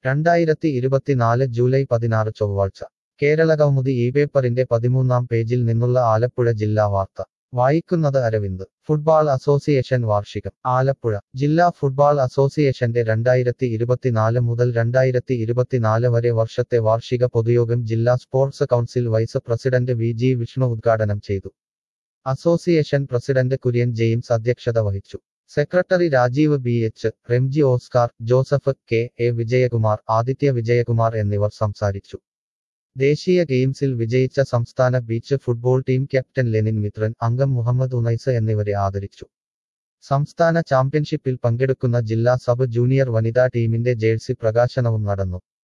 രണ്ടായിരത്തി ഇരുപത്തിനാല് ജൂലൈ പതിനാറ് ചൊവ്വാഴ്ച കേരളകൗമുദി ഈ പേപ്പറിന്റെ പതിമൂന്നാം പേജിൽ നിന്നുള്ള ആലപ്പുഴ ജില്ലാ വാർത്ത വായിക്കുന്നത് അരവിന്ദ് ഫുട്ബാൾ അസോസിയേഷൻ വാർഷികം ആലപ്പുഴ ജില്ലാ ഫുട്ബാൾ അസോസിയേഷന്റെ രണ്ടായിരത്തി ഇരുപത്തിനാല് മുതൽ രണ്ടായിരത്തി ഇരുപത്തിനാല് വരെ വർഷത്തെ വാർഷിക പൊതുയോഗം ജില്ലാ sports council vice president V G Vishnu ഉദ്ഘാടനം ചെയ്തു അസോസിയേഷൻ പ്രസിഡന്റ് കുര്യൻ ജെയിംസ് അധ്യക്ഷത വഹിച്ചു secretary Rajeev B H Remji Oscar Joseph K A Vijayakumar Aditya Vijayakumar എന്നിവർ സംസാരിച്ചു ദേശീയ ഗെയിംസിൽ വിജയിച്ച സംസ്ഥാന beach football team captain Lenin Mithran അംഗം മുഹമ്മദ് ഉനൈസ് എന്നിവരെ ആദരിച്ചു സംസ്ഥാന ചാമ്പ്യൻഷിപ്പിൽ പങ്കെടുക്കുന്ന ജില്ലാ സബ് ജൂനിയർ വനിതാ ടീമിന്റെ ജേഴ്സി പ്രകാശനവും നടന്നു